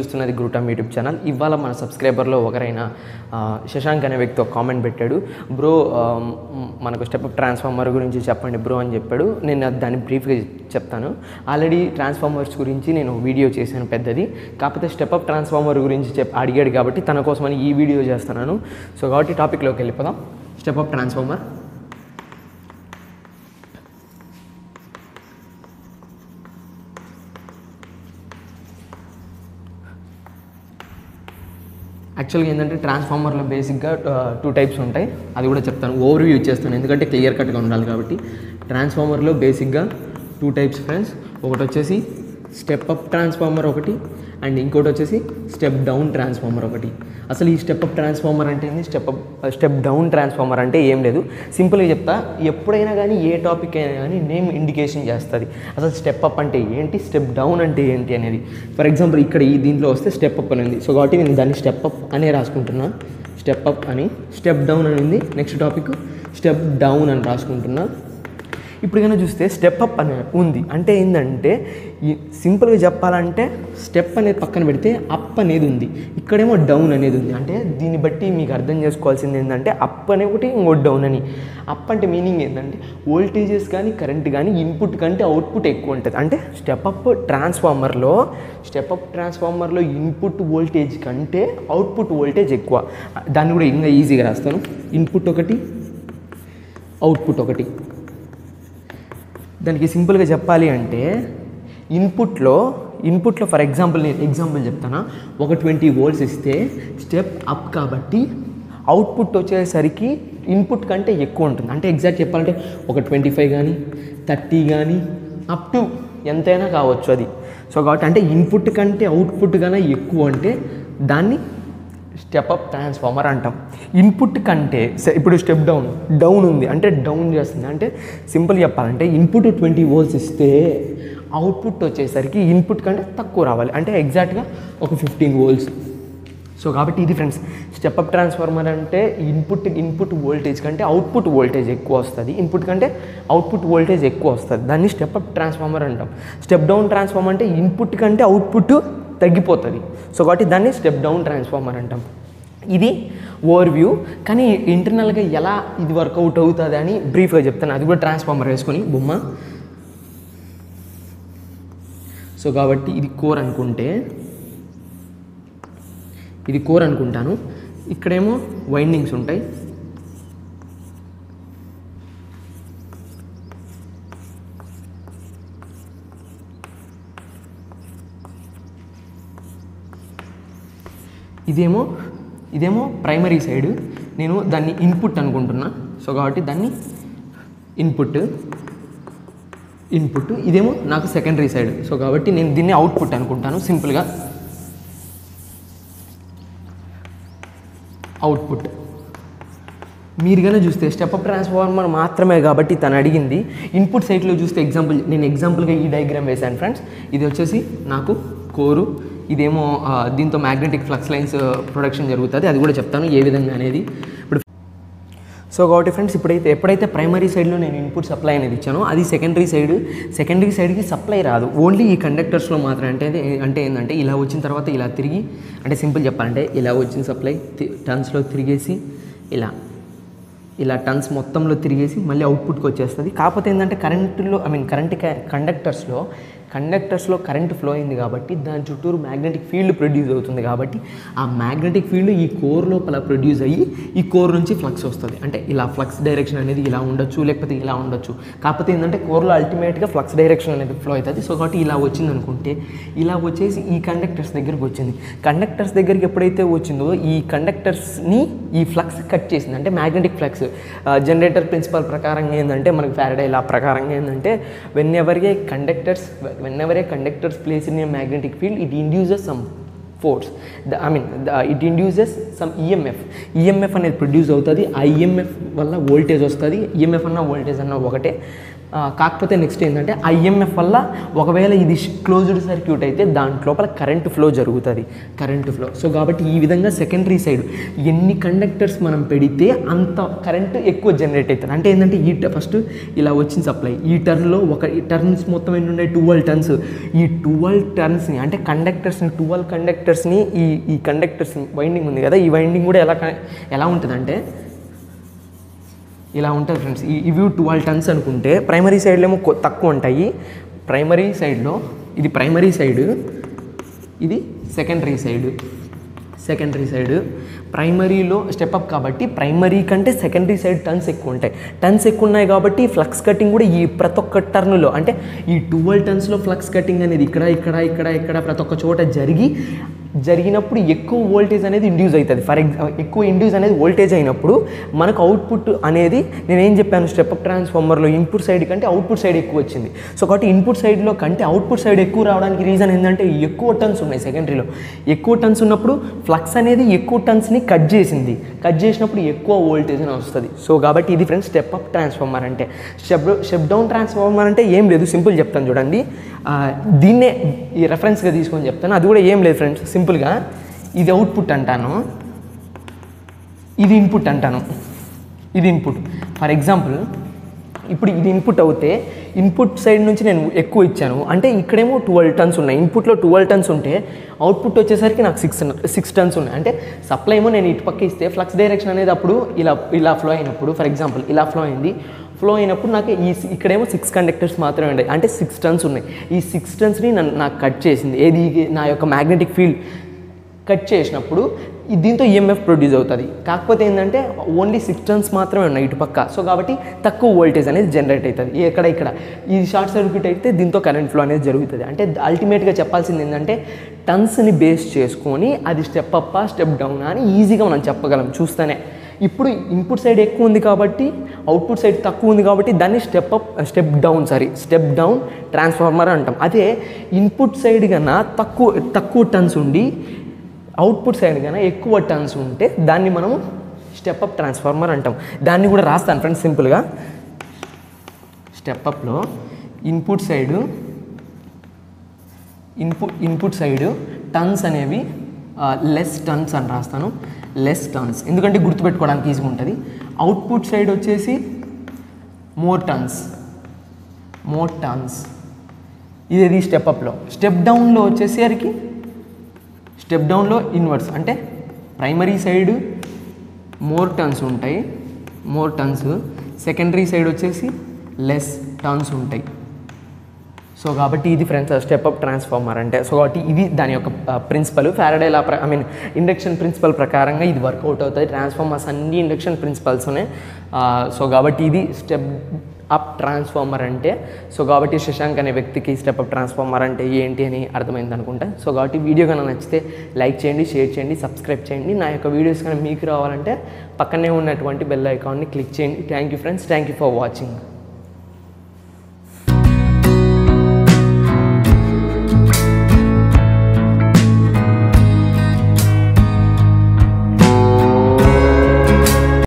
చూస్తున్నది గ్రూటమ్ YouTube channel ఇవాళ మన సబ్స్క్రైబర్లో ఒకరైన ఆ, శశాంక్ అనే వ్యక్తి ఒక కామెంట్ పెట్టాడు బ్రో ఆ, మ్, మనకు స్టెప్ అప్ ట్రాన్స్ఫార్మర్ గురించి చెప్పండి బ్రో అని చెప్పాడు నేను అది దాన్ని బ్రీఫ్గా చెప్తాను ఆల్రెడీ ట్రాన్స్ఫార్మర్స్ గురించి నేను వీడియో చేశాను పెద్దది కాకపోతే స్టెప్ అప్ ట్రాన్స్ఫార్మర్ గురించి చెప్ అడిగాడు కాబట్టి తన కోసమని ఈ వీడియో చేస్తున్నాను సో కాబట్టి టాపిక్లోకి వెళ్ళిపోదాం స్టెప్ అప్ ట్రాన్స్ఫార్మర్ యాక్చువల్గా ఏంటంటే ట్రాన్స్ఫార్మర్లో బేసిక్గా టూ టైప్స్ ఉంటాయి అది కూడా చెప్తాను ఓవర్ వ్యూ ఇచ్చేస్తాను ఎందుకంటే క్లియర్ కట్గా ఉండాలి కాబట్టి ట్రాన్స్ఫార్మర్లో బేసిక్గా టూ టైప్స్ ఫ్రెండ్స్ ఒకటి వచ్చేసి స్టెప్ అప్ ట్రాన్స్ఫార్మర్ ఒకటి అండ్ ఇంకోటి వచ్చేసి స్టెప్ డౌన్ ట్రాన్స్ఫార్మర్ ఒకటి అసలు ఈ స్టెప్ అప్ ట్రాన్స్ఫార్మర్ అంటే ఏంది step up step down transformer అంటే ఏం లేదు సింపుల్గా చెప్తా ఎప్పుడైనా కానీ ఏ టాపిక్ అయినా కానీ నేమ్ ఇండికేషన్ చేస్తుంది అసలు స్టెప్ అప్ అంటే ఏంటి స్టెప్ డౌన్ అంటే ఏంటి అనేది ఫర్ ఎగ్జాంపుల్ ఇక్కడ ఈ దీంట్లో వస్తే స్టెప్ అప్ అని ఉంది సో కాబట్టి నేను దాన్ని స్టెప్ అప్ అనే రాసుకుంటున్నా స్టెప్ అప్ అని స్టెప్ డౌన్ అని ఉంది నెక్స్ట్ టాపిక్ స్టెప్ డౌన్ అని రాసుకుంటున్నా ఇప్పుడు కనుక చూస్తే స్టెప్ అప్ అని ఉంది అంటే ఏంటంటే ఈ సింపుల్గా చెప్పాలంటే స్టెప్ అనేది పక్కన పెడితే అప్ అనేది ఉంది ఇక్కడేమో డౌన్ అనేది ఉంది అంటే దీన్ని బట్టి మీకు అర్థం చేసుకోవాల్సింది ఏంటంటే అప్ అనే ఒకటి ఇంకో డౌన్ అని అప్ అంటే మీనింగ్ ఏంటంటే వోల్టేజెస్ కానీ కరెంట్ కానీ ఇన్పుట్ కంటే అవుట్పుట్ ఎక్కువ ఉంటుంది అంటే స్టెప్ అప్ ట్రాన్స్ఫార్మర్లో స్టెప్ అప్ ట్రాన్స్ఫార్మర్లో ఇన్పుట్ వోల్టేజ్ కంటే అవుట్పుట్ వోల్టేజ్ ఎక్కువ దాన్ని కూడా ఇంకా ఈజీగా రాస్తాను ఇన్పుట్ ఒకటి అవుట్పుట్ ఒకటి దానికి సింపుల్గా చెప్పాలి అంటే ఇన్పుట్లో ఇన్పుట్లో ఫర్ ఎగ్జాంపుల్ నేను ఎగ్జాంపుల్ చెప్తానా ఒక ట్వంటీ వోల్ట్స్ ఇస్తే స్టెప్ అప్ కాబట్టి అవుట్పుట్ వచ్చేసరికి ఇన్పుట్ కంటే ఎక్కువ ఉంటుంది అంటే ఎగ్జాక్ట్ చెప్పాలంటే ఒక ట్వంటీ ఫైవ్ కానీ థర్టీ కానీ అప్ టు ఎంతైనా కావచ్చు అది సో కాబట్టి అంటే ఇన్పుట్ కంటే అవుట్పుట్ కన్నా ఎక్కువ అంటే దాన్ని స్టెప్ అప్ ట్రాన్స్ఫార్మర్ అంటాం ఇన్పుట్ కంటే స- ఇప్పుడు స్టెప్ డౌన్ డౌన్ ఉంది అంటే డౌన్ చేస్తుంది అంటే సింపుల్ చెప్పాలంటే ఇన్పుట్ ట్వంటీ వోల్ట్స్ ఇస్తే అవుట్పుట్ వచ్చేసరికి ఇన్పుట్ కంటే తక్కువ రావాలి అంటే ఎగ్జాక్ట్గా ఒక ఫిఫ్టీన్ వోల్ట్స్ సో కాబట్టి ఇది ఫ్రెండ్స్ స్టెప్ అప్ ట్రాన్స్ఫార్మర్ అంటే ఇన్పుట్ ఇన్పుట్ వోల్టేజ్ కంటే అవుట్పుట్ వోల్టేజ్ ఎక్కువ వస్తుంది ఇన్పుట్ కంటే అవుట్పుట్ వోల్టేజ్ ఎక్కువ వస్తుంది దాన్ని స్టెప్ అప్ ట్రాన్స్ఫార్మర్ అంటాం స్టెప్ డౌన్ ట్రాన్స్ఫార్మర్ అంటే ఇన్పుట్ కంటే అవుట్పుట్ తగ్గిపోతుంది సో కాబట్టి దాన్ని స్టెప్ డౌన్ ట్రాన్స్ఫార్మర్ అంటాం ఇది ఓవర్ వ్యూ కానీ ఇంటర్నల్గా ఎలా ఇది వర్కౌట్ అవుతుంది అని బ్రీఫ్గా చెప్తాను అది కూడా ట్రాన్స్ఫార్మర్ వేసుకొని బొమ్మ సో కాబట్టి ఇది కోర్ అనుకుంటే ఇది కోర్ అనుకుంటాను ఇక్కడేమో వైండింగ్స్ ఉంటాయి ఇదేమో ఇదేమో ప్రైమరీ సైడ్ నేను దాన్ని ఇన్పుట్ అనుకుంటున్నా సో కాబట్టి దాన్ని ఇన్పుట్ ఇన్పుట్ ఇదేమో నాకు సెకండరీ సైడ్ సో కాబట్టి నేను దీన్ని అవుట్పుట్ అనుకుంటాను సింపుల్గా అవుట్పుట్ మీరు కనుక చూస్తే స్టెప్ అప్ ట్రాన్స్ఫార్మర్ మాత్రమే కాబట్టి తను అడిగింది ఇన్పుట్ సైట్లో చూస్తే ఎగ్జాంపుల్ నేను ఎగ్జాంపుల్గా ఈ డయాగ్రామ్ వేశాను ఫ్రెండ్స్ ఇది వచ్చేసి నాకు కోరు ఇదేమో ఆ, దీంతో మ్యాగ్నెటిక్ ఫ్లక్స్ లైన్స్ ప్రొడక్షన్ జరుగుతుంది అది కూడా చెప్తాను ఏ విధంగా అనేది ఇప్పుడు సో కాబట్టి ఫ్రెండ్స్ ఇప్పుడైతే ఎప్పుడైతే ప్రైమరీ సైడ్లో నేను ఇన్పుట్ సప్లై అనేది ఇచ్చానో అది సెకండరీ సైడ్ సెకండరీ సైడ్కి సప్లై రాదు ఓన్లీ ఈ కండక్టర్స్లో మాత్రం అంటే అది- అంటే ఏంటంటే ఇలా వచ్చిన తర్వాత ఇలా తిరిగి అంటే సింపుల్ చెప్పాలంటే ఇలా వచ్చిన సప్లై టన్స్లో తిరిగేసి ఇలా ఇలా టన్స్ మొత్తంలో తిరిగేసి మళ్ళీ అవుట్పుట్కి వచ్చేస్తుంది కాకపోతే ఏంటంటే కరెంటులో ఐ మీన్ కరెంట్ కండక్టర్స్లో కండక్టర్స్లో కరెంట్ ఫ్లో అయింది కాబట్టి దాని చుట్టూరు మ్యాగ్నెటిక్ ఫీల్డ్ ప్రొడ్యూస్ అవుతుంది కాబట్టి ఆ మ్యాగ్నెటిక్ ఫీల్డ్ ఈ కోర్ లోపల ప్రొడ్యూస్ అయ్యి ఈ కోర్ నుంచి ఫ్లక్స్ వస్తుంది అంటే ఇలా ఫ్లక్స్ డైరెక్షన్ అనేది ఇలా ఉండొచ్చు లేకపోతే ఇలా ఉండొచ్చు కాకపోతే ఏంటంటే కోర్లో అల్టిమేట్గా ఫ్లక్స్ డైరెక్షన్ అనేది ఫ్లో అవుతుంది సో కాబట్టి ఇలా వచ్చింది అనుకుంటే ఇలా వచ్చేసి ఈ కండక్టర్స్ దగ్గరికి వచ్చింది కండక్టర్స్ దగ్గరికి ఎప్పుడైతే వచ్చిందో ఈ కండక్టర్స్ని ఈ ఫ్లక్స్ కట్ చేసింది అంటే మ్యాగ్నెటిక్ ఫ్లక్స్ జనరేటర్ ప్రిన్సిపల్ ప్రకారంగా ఏంటంటే మనకి ఫ్యారడే లా ప్రకారంగా ఏంటంటే whenever a conductors whenever a conductors place in a magnetic field it induces some force the I mean it induces some EMF EMF అనేది produce అవుతుంది ఆ EMF వల్ల voltage వస్తుంది ఈఎంఎఫ్ అన్న voltage అన్న ఒకటే ఆ, కాకపోతే నెక్స్ట్ ఏంటంటే ఐఎంఎఫ్ వల్ల ఒకవేళ ఇది క్లోజ్డ్ సర్క్యూట్ అయితే దాంట్లోపల కరెంట్ ఫ్లో జరుగుతుంది కరెంట్ ఫ్లో సో కాబట్టి ఈ విధంగా సెకండరీ సైడ్ ఎన్ని కండక్టర్స్ మనం పెడితే అంత కరెంట్ ఎక్కువ జనరేట్ అవుతుంది అంటే ఏంటంటే ఈ ఫస్ట్ ఇలా వచ్చింది సప్లై ఈ టర్న్లో ఒక ఈ టర్న్స్ మొత్తం ఎన్ని ఉన్నాయి ట్వెల్వ్ టర్న్స్ ఈ ట్వెల్వ్ టర్న్స్ని అంటే కండక్టర్స్ని ట్వెల్వ్ కండక్టర్స్ని ఈ ఈ కండక్టర్స్ వైండింగ్ ఉంది కదా ఈ వైండింగ్ కూడా ఎలా కనె- ఎలా ఉంటుందంటే ఇలా ఉంటుంది ఫ్రెండ్స్ ఈ ఇవి ట్వెల్వ్ టన్స్ అనుకుంటే ప్రైమరీ సైడ్లో ఏమో కొ- తక్కువ ఉంటాయి ప్రైమరీ సైడ్లో ఇది ప్రైమరీ సైడ్ ఇది సెకండరీ సైడ్ సెకండరీ సైడ్ ప్రైమరీలో స్టెప్ అప్ కాబట్టి ప్రైమరీ కంటే సెకండరీ సైడ్ టన్స్ ఎక్కువ ఉంటాయి టన్స్ ఎక్కువ ఉన్నాయి కాబట్టి ఫ్లక్స్ కటింగ్ కూడా ఈ ప్రతి ఒక్క టర్న్లో అంటే ఈ ట్వెల్వ్ టన్స్లో ఫ్లక్స్ కటింగ్ అనేది ఇక్కడ ఇక్కడ ఇక్కడ ఇక్కడ ప్రతి ఒక్క చోట జరిగి జరిగినప్పుడు ఎక్కువ వోల్టేజ్ అనేది ఇండ్యూస్ అవుతుంది ఫర్ ఎగ్జాంపుల్ ఎక్కువ ఇండ్యూస్ అనేది వోల్టేజ్ అయినప్పుడు మనకు అవుట్పుట్ అనేది నేను ఏం చెప్పాను స్టెప్ అప్ ట్రాన్స్ఫార్మర్లో ఇన్పుట్ సైడ్ కంటే అవుట్పుట్ సైడ్ ఎక్కువ వచ్చింది సో కాబట్టి ఇన్పుట్ సైడ్లో కంటే అవుట్పుట్ సైడ్ ఎక్కువ రావడానికి రీజన్ ఏంటంటే ఎక్కువ టన్స్ ఉన్నాయి సెకండరీలో ఎక్కువ టన్స్ ఉన్నప్పుడు ఫ్లక్స్ అనేది ఎక్కువ టన్స్ని కట్ చేసింది కట్ చేసినప్పుడు ఎక్కువ వోల్టేజ్ అని వస్తుంది సో కాబట్టి ఇది ఫ్రెండ్స్ స్టెప్ అప్ ట్రాన్స్ఫార్మర్ అంటే స్టెప్ స్టెప్ డౌన్ ట్రాన్స్ఫార్మర్ అంటే ఏం లేదు సింపుల్ చెప్తాను చూడండి ఆ, దీన్నే ఈ రెఫరెన్స్గా తీసుకొని చెప్తాను అది కూడా ఏం లేదు ఫ్రెండ్స్ సింపుల్గా ఇది అవుట్పుట్ అంటాను ఇది ఇన్పుట్ అంటాను ఇది ఇన్పుట్ ఫర్ ఎగ్జాంపుల్ ఇప్పుడు ఇది ఇన్పుట్ అవుతే ఇన్పుట్ సైడ్ నుంచి నేను ఎక్కువ ఇచ్చాను అంటే ఇక్కడేమో ట్వెల్వ్ టన్స్ ఉన్నాయి ఇన్పుట్లో ట్వెల్వ్ టన్స్ ఉంటే అవుట్పుట్ వచ్చేసరికి నాకు సిక్స్ సిక్స్ టన్స్ ఉన్నాయి అంటే సప్లై ఏమో నేను ఇటు పక్క ఇస్తే ఫ్లక్స్ డైరెక్షన్ అనేది అప్పుడు ఇలా ఇలా ఫ్లో అయినప్పుడు ఫర్ ఎగ్జాంపుల్ ఇలా ఫ్లో అయింది ఫ్లో అయినప్పుడు నాకు ఈ ఇక్కడేమో సిక్స్ కండక్టర్స్ మాత్రమే ఉన్నాయి అంటే సిక్స్ టన్స్ ఉన్నాయి ఈ సిక్స్ టన్స్ని నన్ను నాకు కట్ చేసింది ఏది నా యొక్క మ్యాగ్నెటిక్ ఫీల్డ్ కట్ చేసినప్పుడు ఈ- దీంతో ఈఎంఎఫ్ ప్రొడ్యూస్ అవుతుంది కాకపోతే ఏంటంటే ఓన్లీ సిక్స్ టన్స్ మాత్రమే ఉన్నాయి ఇటు పక్క సో కాబట్టి తక్కువ వోల్టేజ్ అనేది జనరేట్ అవుతుంది ఎక్కడ ఇక్కడ ఈ షార్ట్ సర్క్యూట్ అయితే దీంతో కరెంట్ ఫ్లో అనేది జరుగుతుంది అంటే అల్టిమేట్గా చెప్పాల్సింది ఏంటంటే టన్స్ని బేస్ చేసుకొని అది స్టెప్ అప్ స్టెప్ డౌన్ అని ఈజీగా మనం చెప్పగలం చూస్తేనే ఇప్పుడు ఇన్పుట్ సైడ్ ఎక్కువ ఉంది కాబట్టి అవుట్పుట్ సైడ్ తక్కువ ఉంది కాబట్టి దాన్ని step up step down sorry step down transformer అంటాం అదే ఇన్పుట్ సైడ్ కన్నా తక్కువ తక్కువ టన్స్ ఉండి అవుట్పుట్ సైడ్ కన్నా ఎక్కువ టన్స్ ఉంటే దాన్ని మనము స్టెప్ అప్ ట్రాన్స్ఫార్మర్ అంటాం దాన్ని కూడా రాస్తాను ఫ్రెండ్స్ సింపుల్గా స్టెప్ అప్లో input side input input side turns అనేవి లెస్ టన్స్ అని రాస్తాను లెస్ టన్స్ ఎందుకంటే గుర్తుపెట్టుకోవడానికి ఈజీగా ఉంటుంది అవుట్పుట్ సైడ్ వచ్చేసి మోర్ టన్స్ మోర్ టన్స్ ఇది స్టెప్ అప్లో స్టెప్ డౌన్లో వచ్చేసరికి స్టెప్ డౌన్లో ఇన్వర్స్ అంటే ప్రైమరీ సైడ్ మోర్ టన్స్ ఉంటాయి మోర్ టన్స్ సెకండరీ సైడ్ వచ్చేసి లెస్ టన్స్ ఉంటాయి సో కాబట్టి ఇది ఫ్రెండ్స్ స్టెప్ అప్ ట్రాన్స్ఫార్మర్ అంటే సో కాబట్టి ఇది దాని యొక్క principle Faraday law I mean induction principle ప్రకారంగా ఇది వర్కౌట్ అవుతుంది ట్రాన్స్ఫార్మర్స్ అన్ని ఇండక్షన్ ప్రిన్సిపల్స్నే సో కాబట్టి ఇది స్టెప్ అప్ ట్రాన్స్ఫార్మర్ అంటే సో కాబట్టి శశాంక్ అనే వ్యక్తికి స్టెప్ అప్ ట్రాన్స్ఫార్మర్ అంటే ఏంటి అని అర్థమైంది అనుకుంటా సో కాబట్టి వీడియో కనుక నచ్చితే లైక్ చేయండి షేర్ చేయండి సబ్స్క్రైబ్ చేయండి నా యొక్క వీడియోస్ కానీ మీకు రావాలంటే పక్కనే ఉన్నటువంటి బెల్ ఐకాన్ని క్లిక్ చేయండి thank you friends thank you for watching